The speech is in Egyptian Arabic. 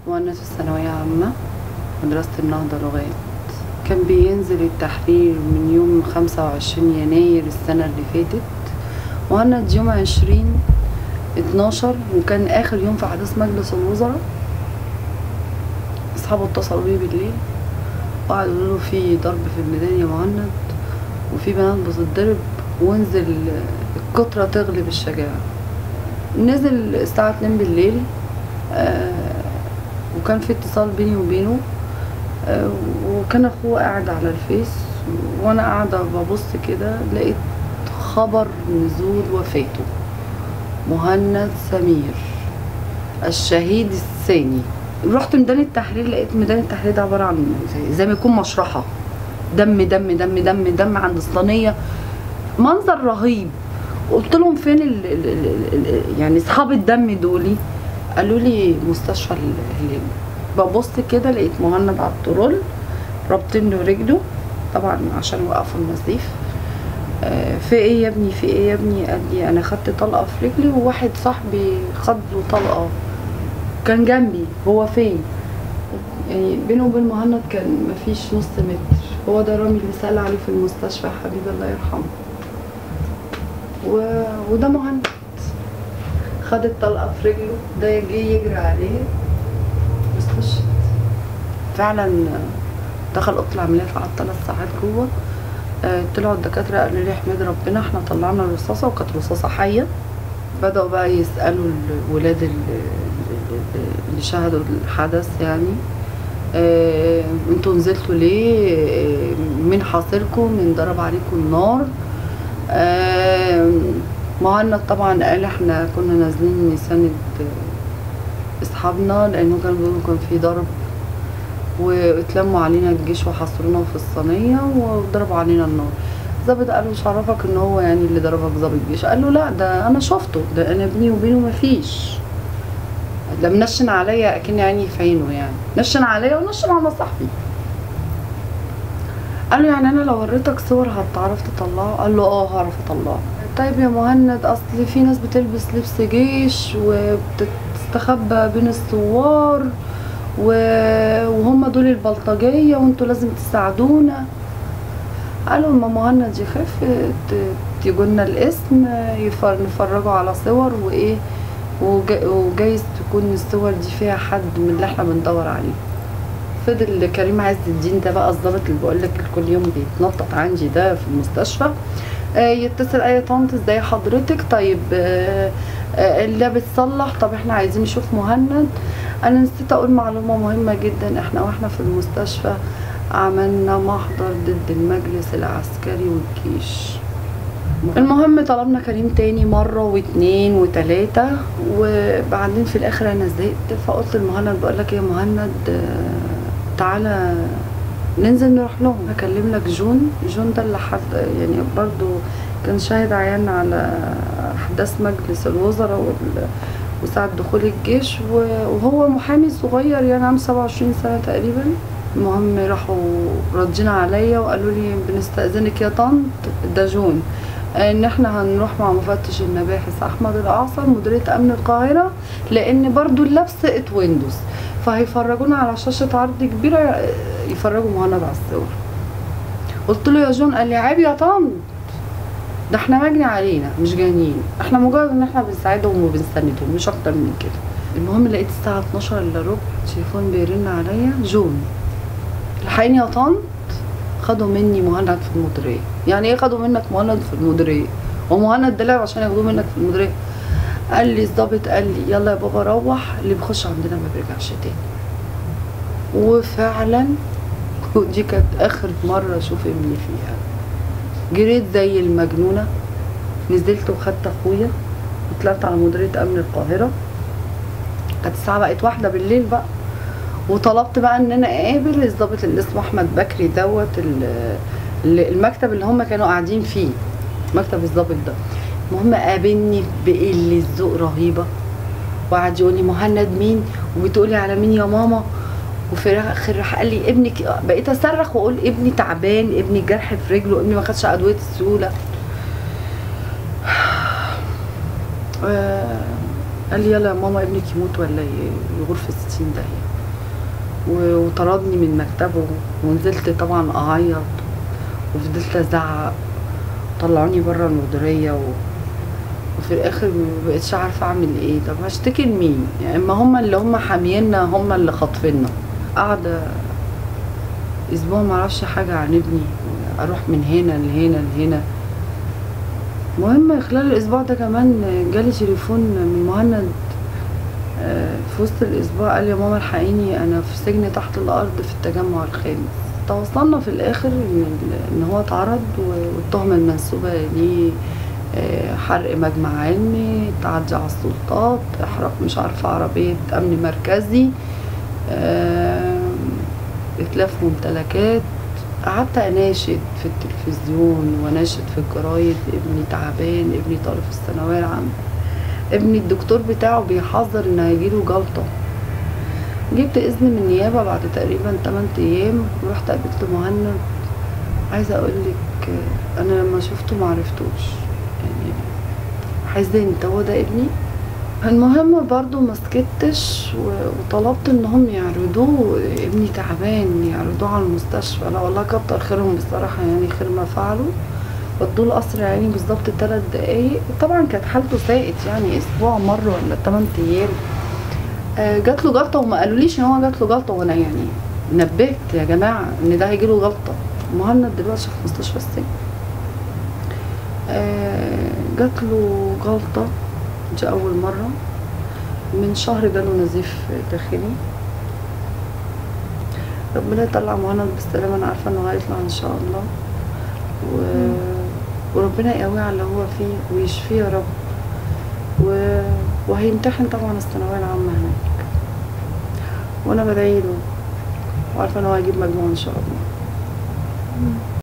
مؤنث في الثانوية عامة مدرسة النهضة لغات كان بينزل التحرير من يوم خمسة وعشرين يناير السنة اللي فاتت مهند يوم عشرين اتناشر وكان آخر يوم في أحداث مجلس الوزراء أصحابه اتصلوا بيه بالليل وقعدوا يقولوا له في ضرب في الميدان يا مهند وفي بنات بتتضرب وانزل الكترة تغلب الشجاعة نزل الساعة اتنين بالليل آه وكان في اتصال بيني وبينه آه وكان اخوه قاعد على الفيس وانا قاعدة ببص كده لقيت خبر نزول وفاته مهند سمير الشهيد الثاني رحت ميدان التحرير لقيت ميدان التحرير ده عبارة عن زي, زي ما يكون مشرحة دم دم دم دم دم عند الصينية منظر رهيب قلت لهم فين ال ال ال ال يعني اصحاب الدم دولي قالوا لي مستشفى الهلال ببص كده لقيت مهند على الطرول رابطين له رجله طبعا عشان يوقفوا النزيف آه في ايه يا ابني في ايه يا ابني قال لي انا خدت طلقه في رجلي وواحد صاحبي خد له طلقه كان جنبي هو فين يعني بينه وبين مهند كان مفيش نص متر هو ده رامي اللي سأل عليه في المستشفى حبيبي الله يرحمه و... وده مهند خد الطلقة في رجله ده جه يجري عليه مستشفى فعلا دخل اوضه العمليه قعد ثلاث ساعات جوه آه طلعوا الدكاتره قالوا لي احمد ربنا احنا طلعنا الرصاصه وكانت رصاصه حيه بداوا بقى يسالوا الولاد اللي شهدوا الحدث يعني آه انتوا نزلتوا ليه آه مين حاصركم مين ضرب عليكم النار آه مهند طبعا قال احنا كنا نازلين نساند اصحابنا لانه كانوا بيقولوا كان في ضرب واتلموا علينا الجيش وحصرونا في الصينيه وضربوا علينا النار الظابط قال له مش عرفك ان هو يعني اللي ضربك ظابط الجيش قال له لا ده انا شفته ده انا بيني وبينه مفيش ده منشن عليا اكن يعني في عينه يعني نشن عليا ونشن على صاحبي قال له يعني انا لو وريتك صور هتعرف تطلعه قال له اه هعرف اطلعه طيب يا مهند اصل في ناس بتلبس لبس جيش وبتستخبى بين الثوار و... وهم دول البلطجيه وانتوا لازم تساعدونا قالوا اما مهند يخف تيجولنا الاسم يفر... نفرجوا على صور وايه وجا... وجايز تكون الصور دي فيها حد من اللي احنا بندور عليه فضل كريم عز الدين ده بقى الظابط اللي بقول لك كل يوم بيتنطط عندي ده في المستشفى آه يتصل اي طنط ازاي حضرتك طيب آه آه اللي بتصلح طب احنا عايزين نشوف مهند انا نسيت اقول معلومه مهمه جدا احنا واحنا في المستشفى عملنا محضر ضد المجلس العسكري والجيش المهم طلبنا كريم تاني مرة واتنين وتلاتة وبعدين في الاخر انا زهقت فقلت لمهند بقول لك يا مهند تعالى ننزل نروح لهم هكلم لك جون جون ده اللي حد يعني برضو كان شاهد عيان على احداث مجلس الوزراء وال وساعة دخول الجيش وهو محامي صغير يعني عنده سبعة وعشرين سنة تقريبا المهم راحوا ردين عليا وقالوا لي بنستأذنك يا طنط ده جون ان احنا هنروح مع مفتش المباحث احمد الاعصر مديريه امن القاهره لان برضو اللبس ات ويندوز فهيفرجونا على شاشه عرض كبيره يفرجوا مهند على الصور قلت له يا جون قال لي عيب يا طنط ده احنا مجني علينا مش جانين احنا مجرد ان احنا بنساعدهم وبنساندهم مش اكتر من كده المهم لقيت الساعه 12 الا ربع تليفون بيرن عليا جون الحقيني يا طنط خدوا مني مهند في المديريه يعني ايه خدوا منك مهند في المديريه ومهند ده لعب عشان ياخدوه منك في المديريه قال لي الظابط قال لي يلا يا بابا روح اللي بيخش عندنا ما بيرجعش تاني وفعلا ودي كانت اخر مره اشوف ابني فيها جريت زي المجنونه نزلت وخدت اخويا وطلعت على مديريه امن القاهره كانت الساعه بقت واحدة بالليل بقى وطلبت بقى ان انا اقابل الضابط اللي اسمه احمد بكري دوت المكتب اللي هم كانوا قاعدين فيه مكتب الضابط ده المهم قابلني بقلة ذوق رهيبة وقعد يقول لي مهند مين وبتقولي على مين يا ماما وفي الاخر راح قال لي ابنك بقيت اصرخ واقول ابني تعبان ابني جرح في رجله ابني ما خدش ادويه السيوله قال لي يلا يا ماما ابنك يموت ولا ي- يغور في الستين داهية و- وطردني من مكتبه ونزلت طبعا اعيط وفضلت ازعق طلعوني بره المديرية و... وفي الاخر مبقتش عارفة اعمل ايه طب هشتكي لمين يا اما هما اللي هما حامينا هما اللي خاطفيننا قاعدة اسبوع معرفش حاجة عن ابني اروح من هنا لهنا لهنا المهم خلال الاسبوع ده كمان جالي تليفون من مهند آه، في وسط الاسبوع قال لي يا ماما الحقيني انا في سجن تحت الارض في التجمع الخامس توصلنا في الاخر ان ال- ان هو اتعرض و- والتهمه المنسوبه ليه آه، حرق مجمع علمي تعدي على السلطات احراق مش عارفه عربيه امن مركزي آه، اتلاف ممتلكات قعدت اناشد في التلفزيون واناشد في الجرايد ابني تعبان ابني طالب في الثانويه العامه ابني الدكتور بتاعه بيحذر ان هيجيله جلطه جبت اذن من النيابه بعد تقريبا 8 ايام ورحت قابلت مهند عايزه اقول لك انا لما شفته معرفتوش يعني حزنت هو ده ابني المهم برضو ما سكتش و- وطلبت انهم يعرضوه ابني تعبان يعرضوه على المستشفى لا والله كتر خيرهم بصراحة يعني خير ما فعلوا ودوه القصر عيني بالظبط تلات دقايق طبعا كانت حالته ساءت يعني اسبوع مرة ولا تمن ايام آه، جات له جلطة وما قالوليش ان هو جات له جلطة وانا يعني نبهت يا جماعة ان ده هيجيله جلطة مهند دلوقتي في مستشفى السجن آه، جات له جلطة دي أول مرة من شهر جاله نزيف داخلي ربنا يطلع مهند بالسلامة أنا عارفة إنه هيطلع إن شاء الله و... وربنا يقويه على اللي هو فيه ويشفيه يا رب و... وهيمتحن طبعا الثانوية العامة هناك وأنا بدعيله وعارفة إن هو هيجيب مجموع إن شاء الله